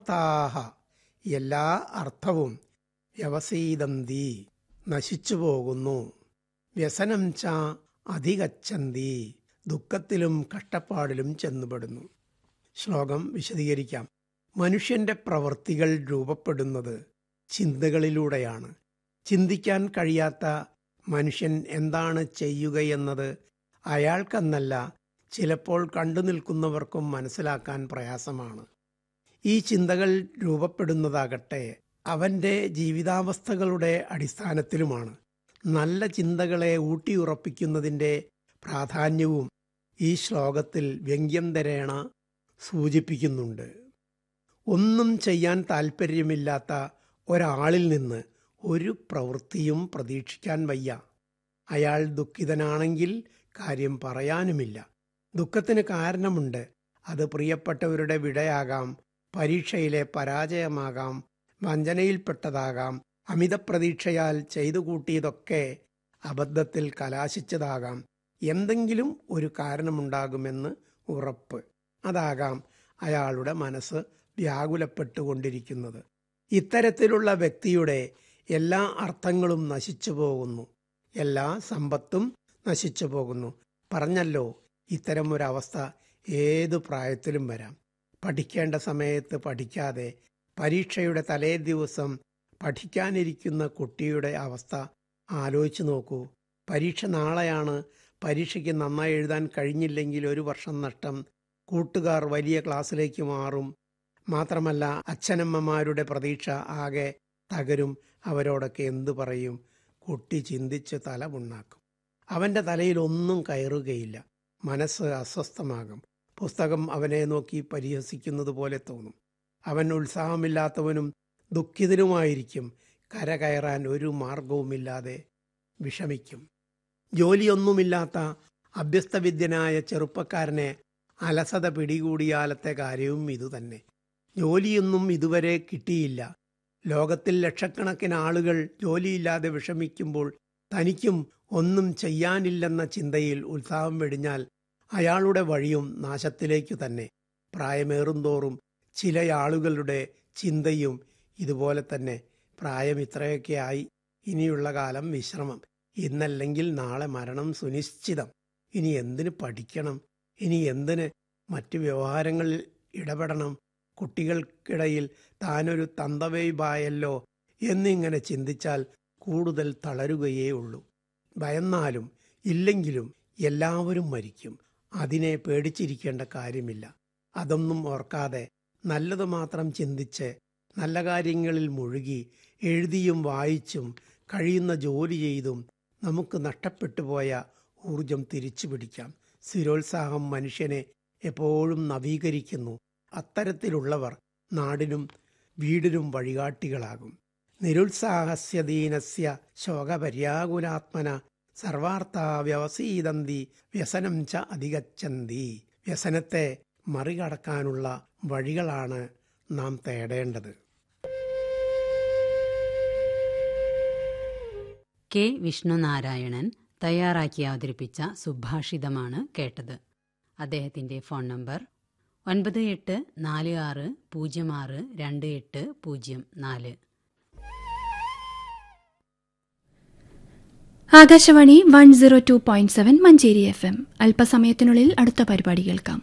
താഹ എല്ലാ അർത്ഥവും വ്യവസീതന്തി നശിച്ചു പോകുന്നു വ്യസനം ച അധികച്ചന്തി ദുഃഖത്തിലും കഷ്ടപ്പാടിലും ചെന്നുപെടുന്നു ശ്ലോകം വിശദീകരിക്കാം മനുഷ്യന്റെ പ്രവൃത്തികൾ രൂപപ്പെടുന്നത് ചിന്തകളിലൂടെയാണ് ചിന്തിക്കാൻ കഴിയാത്ത മനുഷ്യൻ എന്താണ് ചെയ്യുകയെന്നത് അയാൾക്കെന്നല്ല ചിലപ്പോൾ കണ്ടു നിൽക്കുന്നവർക്കും മനസ്സിലാക്കാൻ പ്രയാസമാണ് ഈ ചിന്തകൾ രൂപപ്പെടുന്നതാകട്ടെ അവന്റെ ജീവിതാവസ്ഥകളുടെ അടിസ്ഥാനത്തിലുമാണ് നല്ല ചിന്തകളെ ഊട്ടിയുറപ്പിക്കുന്നതിൻ്റെ പ്രാധാന്യവും ഈ ശ്ലോകത്തിൽ വ്യംഗ്യം തരേണ സൂചിപ്പിക്കുന്നുണ്ട് ഒന്നും ചെയ്യാൻ താല്പര്യമില്ലാത്ത ഒരാളിൽ നിന്ന് ഒരു പ്രവൃത്തിയും പ്രതീക്ഷിക്കാൻ വയ്യ അയാൾ ദുഃഖിതനാണെങ്കിൽ കാര്യം പറയാനുമില്ല ദുഃഖത്തിന് കാരണമുണ്ട് അത് പ്രിയപ്പെട്ടവരുടെ വിടയാകാം പരീക്ഷയിലെ പരാജയമാകാം വഞ്ചനയിൽപ്പെട്ടതാകാം അമിതപ്രതീക്ഷയാൽ ചെയ്തു കൂട്ടിയതൊക്കെ അബദ്ധത്തിൽ കലാശിച്ചതാകാം എന്തെങ്കിലും ഒരു കാരണമുണ്ടാകുമെന്ന് ഉറപ്പ് അതാകാം അയാളുടെ മനസ്സ് വ്യാകുലപ്പെട്ടുകൊണ്ടിരിക്കുന്നത് ഇത്തരത്തിലുള്ള വ്യക്തിയുടെ എല്ലാ അർത്ഥങ്ങളും നശിച്ചു പോകുന്നു എല്ലാ സമ്പത്തും നശിച്ചു പോകുന്നു പറഞ്ഞല്ലോ ഇത്തരം ഒരവസ്ഥ ഏതു പ്രായത്തിലും വരാം പഠിക്കേണ്ട സമയത്ത് പഠിക്കാതെ പരീക്ഷയുടെ തലേ ദിവസം പഠിക്കാനിരിക്കുന്ന കുട്ടിയുടെ അവസ്ഥ ആലോചിച്ചു നോക്കൂ പരീക്ഷ നാളെയാണ് പരീക്ഷയ്ക്ക് നന്നായി എഴുതാൻ കഴിഞ്ഞില്ലെങ്കിൽ ഒരു വർഷം നഷ്ടം കൂട്ടുകാർ വലിയ ക്ലാസ്സിലേക്ക് മാറും മാത്രമല്ല അച്ഛനമ്മമാരുടെ പ്രതീക്ഷ ആകെ തകരും അവരോടൊക്കെ എന്തു പറയും കുട്ടി ചിന്തിച്ച് തല പുണ്ണാക്കും അവന്റെ തലയിൽ ഒന്നും കയറുകയില്ല മനസ്സ് അസ്വസ്ഥമാകും പുസ്തകം അവനെ നോക്കി പരിഹസിക്കുന്നത് പോലെ തോന്നും അവൻ ഉത്സാഹമില്ലാത്തവനും ദുഃഖിതനുമായിരിക്കും കര കയറാൻ ഒരു മാർഗവുമില്ലാതെ വിഷമിക്കും ജോലിയൊന്നുമില്ലാത്ത അഭ്യസ്തവിദ്യനായ ചെറുപ്പക്കാരനെ അലസത പിടികൂടിയാലത്തെ കാര്യവും ഇതുതന്നെ ജോലിയൊന്നും ഇതുവരെ കിട്ടിയില്ല ലോകത്തിൽ ലക്ഷക്കണക്കിന് ആളുകൾ ജോലിയില്ലാതെ വിഷമിക്കുമ്പോൾ തനിക്കും ഒന്നും ചെയ്യാനില്ലെന്ന ചിന്തയിൽ ഉത്സാഹം വെടിഞ്ഞാൽ അയാളുടെ വഴിയും നാശത്തിലേക്കു തന്നെ പ്രായമേറുന്തോറും ചില ആളുകളുടെ ചിന്തയും ഇതുപോലെ തന്നെ പ്രായം ഇത്രയൊക്കെ ആയി ഇനിയുള്ള കാലം വിശ്രമം ഇന്നല്ലെങ്കിൽ നാളെ മരണം സുനിശ്ചിതം ഇനി എന്തിന് പഠിക്കണം ഇനി എന്തിന് മറ്റു വ്യവഹാരങ്ങളിൽ ഇടപെടണം കുട്ടികൾക്കിടയിൽ താനൊരു തന്തവൈബായല്ലോ എന്നിങ്ങനെ ചിന്തിച്ചാൽ കൂടുതൽ തളരുകയേ ഉള്ളൂ ഭയന്നാലും ഇല്ലെങ്കിലും എല്ലാവരും മരിക്കും അതിനെ പേടിച്ചിരിക്കേണ്ട കാര്യമില്ല അതൊന്നും ഓർക്കാതെ നല്ലത് മാത്രം ചിന്തിച്ച് നല്ല കാര്യങ്ങളിൽ മുഴുകി എഴുതിയും വായിച്ചും കഴിയുന്ന ജോലി ചെയ്തും നമുക്ക് നഷ്ടപ്പെട്ടു പോയ ഊർജം തിരിച്ചു പിടിക്കാം സ്ഥിരോത്സാഹം മനുഷ്യനെ എപ്പോഴും നവീകരിക്കുന്നു അത്തരത്തിലുള്ളവർ നാടിനും വീടിനും വഴികാട്ടികളാകും നിരുത്സാഹസ്യദീനസ്യ ശോകപര്യാകുലാത്മന സർവാർത്ഥ വ്യവസീതന്തി വ്യസനം ച അധികച്ചന്തി വ്യസനത്തെ മറികടക്കാനുള്ള വഴികളാണ് നാം തേടേണ്ടത് കെ വിഷ്ണുനാരായണൻ തയ്യാറാക്കി അവതരിപ്പിച്ച സുഭാഷിതമാണ് കേട്ടത് അദ്ദേഹത്തിന്റെ ഫോൺ നമ്പർ ഒൻപത് എട്ട് നാല് ആറ് പൂജ്യം ആറ് രണ്ട് എട്ട് പൂജ്യം നാല് Akashvani one zero two point seven Manjeri F M അല്പസമയത്തിനുള്ളിൽ അടുത്ത പരിപാടി കേൾക്കാം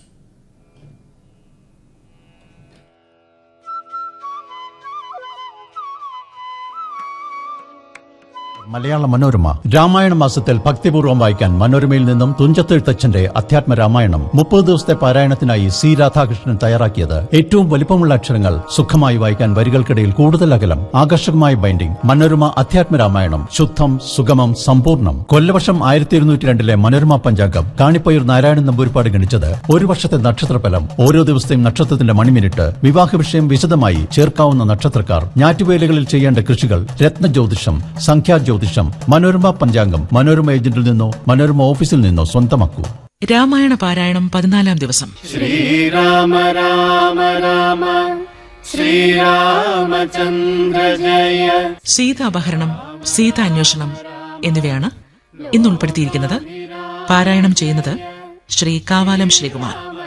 മലയാള മനോരമ രാമായണ മാസത്തിൽ ഭക്തിപൂർവ്വം വായിക്കാൻ മനോരമയിൽ നിന്നും തുഞ്ചത്തെഴുത്തച്ഛന്റെ അധ്യാത്മ രാമായണം മുപ്പത് ദിവസത്തെ പാരായണത്തിനായി സി രാധാകൃഷ്ണൻ തയ്യാറാക്കിയത് ഏറ്റവും വലിപ്പമുള്ള അക്ഷരങ്ങൾ സുഖമായി വായിക്കാൻ വരികൾക്കിടയിൽ കൂടുതൽ അകലം ആകർഷകമായ ബൈൻഡിംഗ് മനോരമ അധ്യാത്മ രാമായണം ശുദ്ധം സുഗമം സമ്പൂർണ്ണം കൊല്ലവർഷം ആയിരത്തി ഇരുന്നൂറ്റി രണ്ടിലെ മനോരമ പഞ്ചാംഗം കാണിപ്പയ്യൂർ നാരായണൻ നമ്പൂരിപ്പാട് ഗണിച്ചത് ഒരു വർഷത്തെ നക്ഷത്രഫലം ഓരോ ദിവസത്തെയും നക്ഷത്രത്തിന്റെ മണിമിനിറ്റ് വിവാഹ വിഷയം വിശദമായി ചേർക്കാവുന്ന നക്ഷത്രക്കാർ ഞാറ്റുവേലകളിൽ ചെയ്യേണ്ട കൃഷികൾ രത്നജ്യോതിഷം സംഖ്യാ ജ്യോതിഷം മനോരമ പഞ്ചാംഗം മനോരമ ഏജന്റിൽ നിന്നോ മനോരമ ഓഫീസിൽ നിന്നോ സ്വന്തമാക്കൂ രാമായണ പാരായണം പതിനാലാം ദിവസം ശ്രീരാമ രാമ രാമ ശ്രീരാമചന്ദ്ര ജയ സീതാപഹരണം സീതാന്വേഷണം എന്നിവയാണ് ഇന്ന് ഉൾപ്പെടുത്തിയിരിക്കുന്നത് പാരായണം ചെയ്യുന്നത് ശ്രീ കാവാലം ശ്രീകുമാർ